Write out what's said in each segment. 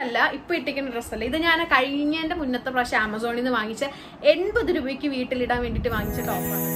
അല്ല ഇപ്പൊ ഇട്ടിരിക്കുന്ന ഡ്രസ്സല്ല ഇത് ഞാൻ കഴിഞ്ഞതിന്റെ മുന്നത്തെ പ്രാവശ്യം ആമസോണിൽ നിന്ന് വാങ്ങിച്ച എൺപത് രൂപയ്ക്ക് വീട്ടിലിടാൻ വേണ്ടിട്ട് വാങ്ങിച്ച ടോപ്പാണ്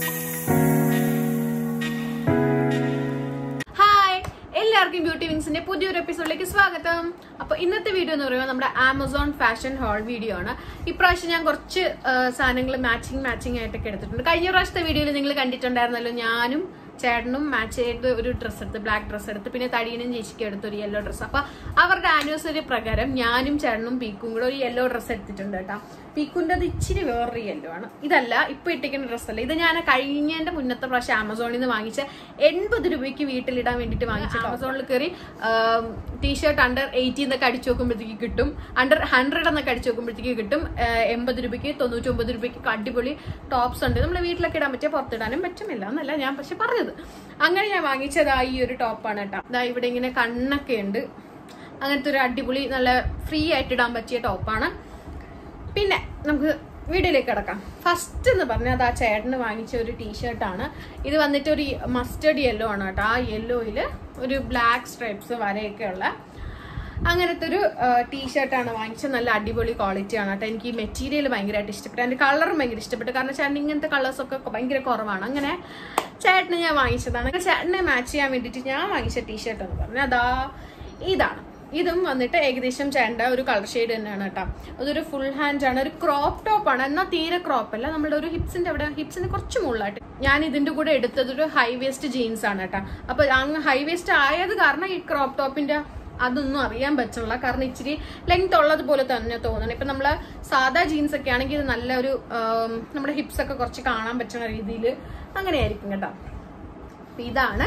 ഹായ് എല്ലാവർക്കും ബ്യൂട്ടി വിങ്സിന്റെ പുതിയൊരു എപ്പിസോഡിലേക്ക് സ്വാഗതം അപ്പൊ ഇന്നത്തെ വീഡിയോ എന്ന് പറയുമ്പോൾ നമ്മുടെ ആമസോൺ ഫാഷൻ ഹോൾ വീഡിയോ ആണ് ഇപ്രാവശ്യം ഞാൻ കുറച്ച് സാധനങ്ങൾ മാച്ചിങ് മാച്ചിങ് ആയിട്ടൊക്കെ എടുത്തിട്ടുണ്ട് കഴിഞ്ഞ പ്രാവശ്യത്തെ വീഡിയോയിൽ നിങ്ങൾ കണ്ടിട്ടുണ്ടായിരുന്നല്ലോ ഞാനും ചേട്ടനും മാച്ച് ചെയ്ത് ഒരു ഡ്രസ്സ് എടുത്ത് ബ്ലാക്ക് ഡ്രസ്സ് എടുത്ത് പിന്നെ തടീനും ചേച്ചിക്കും എടുത്ത് ഒരു യെല്ലോ ഡ്രസ്സ് അപ്പൊ അവരുടെ ആനിവേഴ്സറി പ്രകാരം ഞാനും ചേട്ടനും പീക്കും കൂടെ ഒരു യെല്ലോ ഡ്രസ്സ് എടുത്തിട്ടുണ്ട് കേട്ടോ പീക്കുന്റെ അത് ഇച്ചിരി വേറൊരു യെല്ലോ ആണ് ഇതല്ല ഇപ്പൊ ഇട്ടിരിക്കുന്ന ഡ്രസ്സല്ല ഇത് ഞാൻ കഴിഞ്ഞതിന്റെ മുന്നത്തെ പ്രാവശ്യം ആമസോണിൽ നിന്ന് വാങ്ങിച്ച എൺപത് രൂപയ്ക്ക് വീട്ടിലിടാൻ വേണ്ടിട്ട് വാങ്ങിച്ച ആമസോണിൽ കയറി ടീഷർട്ട് അണ്ടർ എയ്റ്റി എന്നൊക്കെ അടിച്ചു നോക്കുമ്പോഴത്തേക്ക് കിട്ടും അണ്ടർ ഹൺഡ്രഡ് എന്നൊക്കെ അടിച്ചു നോക്കുമ്പോഴത്തേക്ക് കിട്ടും എൺപത് രൂപയ്ക്ക് തൊണ്ണൂറ്റി ഒമ്പത് രൂപയ്ക്ക് അടിപൊളി ടോപ്സ് ഉണ്ട് നമ്മുടെ വീട്ടിലൊക്കെ ഇടാൻ പറ്റിയ പുറത്തിടാനും പറ്റുമില്ല എന്നല്ല ഞാൻ പക്ഷെ പറഞ്ഞത് അങ്ങനെ ഞാൻ വാങ്ങിച്ചത് ഈ ഒരു ടോപ്പാണ് കേട്ടോ ഇതാ ഇവിടെ ഇങ്ങനെ കണ്ണൊക്കെ ഉണ്ട് അങ്ങനത്തെ ഒരു അടിപൊളി നല്ല ഫ്രീ ആയിട്ട് ഇടാൻ പറ്റിയ ടോപ്പാണ് പിന്നെ നമുക്ക് വീഡിയോയിലേക്ക് കിടക്കാം ഫസ്റ്റ് എന്ന് പറഞ്ഞാൽ അത് ആ ചേട്ടന് വാങ്ങിച്ച ഒരു ടീഷർട്ടാണ് ഇത് വന്നിട്ട് ഒരു മസ്റ്റേർഡ് യെല്ലോ ആണ് കേട്ടോ ആ യെല്ലോയിൽ ഒരു ബ്ലാക്ക് സ്ട്രൈപ്സ് വരെയൊക്കെ ഉള്ള അങ്ങനത്തെ ഒരു ടീഷർട്ടാണ് വാങ്ങിച്ചത് നല്ല അടിപൊളി ക്വാളിറ്റി ആണ് കേട്ടോ എനിക്ക് ഈ മെറ്റീരിയൽ ഭയങ്കരമായിട്ട് ഇഷ്ടപ്പെട്ടു അതിന്റെ കളറും ഭയങ്കര ഇഷ്ടപ്പെട്ടു കാരണം ചേട്ടൻ ഇങ്ങനത്തെ കളേഴ്സ് ഒക്കെ ഭയങ്കര കുറവാണ് അങ്ങനെ ചേട്ടന് ഞാൻ വാങ്ങിച്ചതാണ് അങ്ങനെ ചേട്ടനെ മാച്ച് ചെയ്യാൻ വേണ്ടിയിട്ട് ഞാൻ വാങ്ങിച്ച ടീഷർട്ട് എന്ന് പറഞ്ഞാൽ അതാ ഇതാണ് ഇതും വന്നിട്ട് ഏകദേശം ചേണ്ട ഒരു കളർ ഷെയ്ഡ് തന്നെയാണ് കേട്ടോ അതൊരു ഫുൾ ഹാൻഡ് ആണ് ഒരു ക്രോപ്പ് ടോപ്പ് ആണ് എന്നാൽ തീരെ ക്രോപ്പ് അല്ല നമ്മുടെ ഒരു ഹിപ്സിന്റെ അവിടെ ഹിപ്സിന് കുറച്ച് മുകളിലായിട്ട് ഞാൻ ഇതിന്റെ കൂടെ എടുത്തത് ഒരു ഹൈ വേസ്റ്റ് ജീൻസ് ആണ് കേട്ടോ അപ്പൊ അങ്ങ് ഹൈ വേസ്റ്റ് ആയത് കാരണം ഈ ക്രോപ്പ് ടോപ്പിന്റെ അതൊന്നും അറിയാൻ പറ്റില്ല കാരണം ഇച്ചിരി ലെങ്ത് ഉള്ളത് പോലെ തന്നെ തോന്നണം ഇപ്പൊ നമ്മള് സാധാ ജീൻസ് ഒക്കെ ആണെങ്കിൽ ഇത് നല്ല ഒരു നമ്മുടെ ഹിപ്സ് ഒക്കെ കുറച്ച് കാണാൻ പറ്റുന്ന രീതിയിൽ അങ്ങനെയായിരിക്കും കേട്ടോ അപ്പൊ ഇതാണ്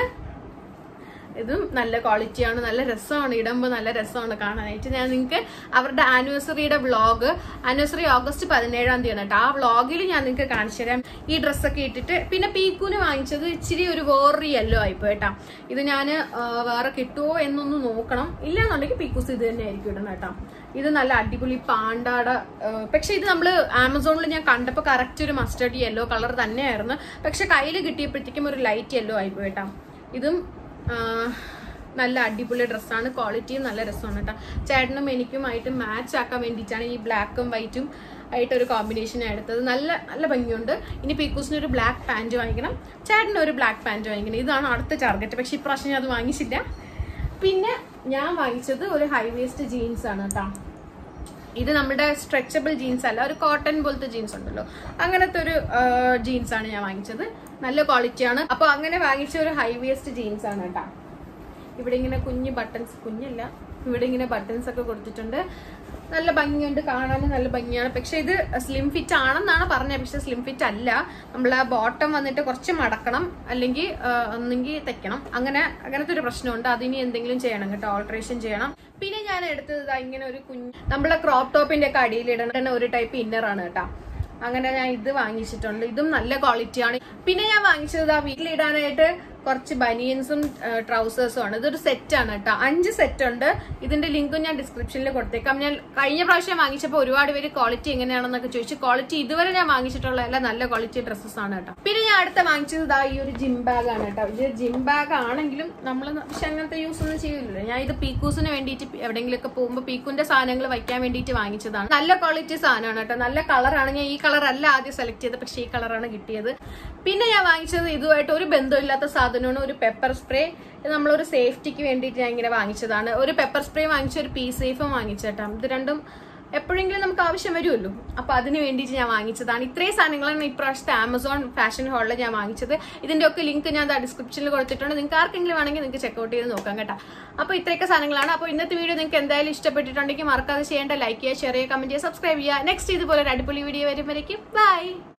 ഇതും നല്ല ക്വാളിറ്റിയാണ് നല്ല രസമാണ് ഇടുമ്പോൾ നല്ല രസമാണ് കാണാനായിട്ട് ഞാൻ നിങ്ങൾക്ക് അവരുടെ ആനിവേഴ്സറിയുടെ വ്ളോഗ് ആനിവേഴ്സറി ഓഗസ്റ്റ് പതിനേഴാം തീയതി കേട്ടോ ആ വ്ളോഗിൽ ഞാൻ നിങ്ങൾക്ക് കാണിച്ചു തരാം ഈ ഡ്രസ്സൊക്കെ ഇട്ടിട്ട് പിന്നെ പീക്കൂന് വാങ്ങിച്ചത് ഇച്ചിരി ഒരു വേറൊരു യെല്ലോ ആയിപ്പോ കേട്ടോ ഇത് ഞാൻ വേറെ കിട്ടുമോ എന്നൊന്ന് നോക്കണം ഇല്ലാന്നുണ്ടെങ്കിൽ പീക്കൂസ് ഇത് തന്നെ ആയിരിക്കും ഇടണം കേട്ടോ ഇത് നല്ല അടിപൊളി പാണ്ടാട പക്ഷെ ഇത് നമ്മൾ ആമസോണിൽ ഞാൻ കണ്ടപ്പോൾ കറക്റ്റ് ഒരു മസ്റ്റേർഡ് യെല്ലോ കളർ തന്നെയായിരുന്നു പക്ഷെ കയ്യിൽ കിട്ടിയപ്പോഴത്തേക്കും ഒരു ലൈറ്റ് യെല്ലോ ആയിപ്പോ കേട്ടോ ഇതും നല്ല അടിപൊളി ഡ്രസ്സാണ് ക്വാളിറ്റിയും നല്ല രസമാണ് കേട്ടോ ചേട്ടനും എനിക്കുമായിട്ട് മാച്ച് ആക്കാൻ വേണ്ടിയിട്ടാണ് ഈ ബ്ലാക്കും വൈറ്റും ആയിട്ട് ഒരു കോമ്പിനേഷൻ എടുത്തത് നല്ല നല്ല ഭംഗിയുണ്ട് ഇനി പീക്കൂസിന് ഒരു ബ്ലാക്ക് പാൻറ് വാങ്ങിക്കണം ചേട്ടന് ഒരു ബ്ലാക്ക് പാൻറ് വാങ്ങിക്കണം ഇതാണ് അടുത്ത ടാർഗറ്റ് പക്ഷെ ഇപ്രാവശ്യം ഞാൻ അത് വാങ്ങിച്ചില്ല പിന്നെ ഞാൻ വാങ്ങിച്ചത് ഒരു ഹൈ വേസ്റ്റ് ജീൻസ് ആണ് കേട്ടോ ഇത് നമ്മുടെ സ്ട്രെച്ചബിൾ ജീൻസ് അല്ല ഒരു കോട്ടൺ പോലത്തെ ജീൻസ് ഉണ്ടല്ലോ അങ്ങനത്തെ ഒരു ജീൻസ് ആണ് ഞാൻ വാങ്ങിച്ചത് നല്ല ക്വാളിറ്റിയാണ് അപ്പൊ അങ്ങനെ വാങ്ങിച്ച ഒരു ഹൈ വേസ്റ്റ് ജീൻസ് ആണ് കേട്ടോ ഇവിടെ ഇങ്ങനെ കുഞ്ഞ് ബട്ടൺസ് കുഞ്ഞല്ല ഇവിടെ ഇങ്ങനെ ബട്ടൺസ് ഒക്കെ കൊടുത്തിട്ടുണ്ട് നല്ല ഭംഗിയുണ്ട് കാണാനും നല്ല ഭംഗിയാണ് പക്ഷെ ഇത് സ്ലിം ഫിറ്റ് ആണെന്നാണ് പറഞ്ഞത് പക്ഷെ സ്ലിം ഫിറ്റ് അല്ല നമ്മൾ ആ ബോട്ടം വന്നിട്ട് കുറച്ച് മടക്കണം അല്ലെങ്കിൽ ഒന്നെങ്കിൽ തെക്കണം അങ്ങനെ അങ്ങനത്തെ ഒരു പ്രശ്നമുണ്ട് അതിനി എന്തെങ്കിലും ചെയ്യണം കേട്ടോ ഓൾട്രേഷൻ ചെയ്യണം പിന്നെ ഞാൻ എടുത്തത് ഇങ്ങനെ ഒരു കുഞ്ഞ് നമ്മളെ ക്രോപ്പ് ടോപ്പിന്റെ ഒക്കെ അടിയിലിടണ ഒരു ടൈപ്പ് ഇന്നർ ആണ് കേട്ടോ അങ്ങനെ ഞാൻ ഇത് വാങ്ങിച്ചിട്ടുണ്ട് ഇതും നല്ല ക്വാളിറ്റിയാണ് പിന്നെ ഞാൻ വാങ്ങിച്ചത് ആ വീട്ടിലിടാനായിട്ട് കുറച്ച് ബനിയൻസും ട്രൗസേഴ്സും ആണ് ഇതൊരു സെറ്റ് ആണ് കേട്ടോ അഞ്ച് സെറ്റ് ഉണ്ട് ഇതിന്റെ ലിങ്കും ഞാൻ ഡിസ്ക്രിപ്ഷനിൽ കൊടുത്തേക്കാം ഞാൻ കഴിഞ്ഞ പ്രാവശ്യം വാങ്ങിച്ചപ്പോൾ ഒരുപാട് പേര് ക്വാളിറ്റി എങ്ങനെയാണെന്നൊക്കെ ചോദിച്ചു ക്വാളിറ്റി ഇതുവരെ ഞാൻ വാങ്ങിച്ചിട്ടുള്ള എല്ലാം നല്ല ക്വാളിറ്റി ഡ്രസ്സസ് ആണ് കേട്ടോ പിന്നെ ഞാൻ അടുത്ത വാങ്ങിച്ചത് ഇതാ ഈ ഒരു ജിം ബാഗ് ആണ് കേട്ടോ ഇത് ജിം ബാഗ് ആണെങ്കിലും നമ്മൾ പക്ഷെ അങ്ങനത്തെ യൂസ് ഒന്നും ചെയ്യില്ലല്ലോ ഞാൻ ഇത് പീക്കൂസിന് വേണ്ടിയിട്ട് എവിടെയെങ്കിലുമൊക്കെ പോകുമ്പോൾ പീക്കൂന്റെ സാധനങ്ങൾ വയ്ക്കാൻ വേണ്ടിയിട്ട് വാങ്ങിച്ചതാണ് നല്ല ക്വാളിറ്റി സാധനമാണ് കേട്ടോ നല്ല കളറാണ് ഞാൻ ഈ കളർ അല്ല ആദ്യം സെലക്ട് ചെയ്തത് പക്ഷേ ഈ കളറാണ് കിട്ടിയത് പിന്നെ ഞാൻ വാങ്ങിച്ചത് ഇതുമായിട്ട് ഒരു ബന്ധമില്ലാത്ത സാധനമാണ് ഒരു പെപ്പർ സ്പ്രേ ഇത് നമ്മളൊരു സേഫ്റ്റിക്ക് വേണ്ടിയിട്ട് ഞാൻ ഇങ്ങനെ വാങ്ങിച്ചതാണ് ഒരു പെപ്പർ സ്പ്രേ വാങ്ങിച്ച ഒരു പീ സേഫും വാങ്ങിച്ചേട്ടാ ഇത് രണ്ടും എപ്പോഴെങ്കിലും നമുക്ക് ആവശ്യം വരുമല്ലോ അപ്പൊ അതിന് വേണ്ടിയിട്ട് ഞാൻ വാങ്ങിച്ചതാണ് ഇത്രയും സാധനങ്ങളാണ് ഇപ്രാവശ്യത്തെ ആമസോൺ ഫാഷൻ ഹാളിൽ ഞാൻ വാങ്ങിച്ചത് ഇതിന്റെ ഒക്കെ ലിങ്ക് ഞാൻ ഡിസ്ക്രിപ്ഷനിൽ കൊടുത്തിട്ടുണ്ട് നിങ്ങൾക്ക് ആർക്കെങ്കിലും വേണമെങ്കിൽ നിങ്ങൾക്ക് ചെക്കൗട്ട് ചെയ്ത് നോക്കാം കേട്ടോ അപ്പൊ ഇത്രയൊക്കെ സാധനങ്ങളാണ് അപ്പോൾ ഇന്നത്തെ വീഡിയോ നിങ്ങൾക്ക് എന്തായാലും ഇഷ്ടപ്പെട്ടിട്ടുണ്ടെങ്കിൽ മറക്കാതെ ചെയ്യേണ്ട ലൈക്ക് ചെയ്യുക ഷെയർ ചെയ്യുക കമന്റ് ചെയ്യുക സബ്സ്ക്രൈബ് ചെയ്യുക നെക്സ്റ്റ് ഇതുപോലെ ഒരു അടിപൊളി വീഡിയോ വരുമ്പോഴേക്കും ബൈ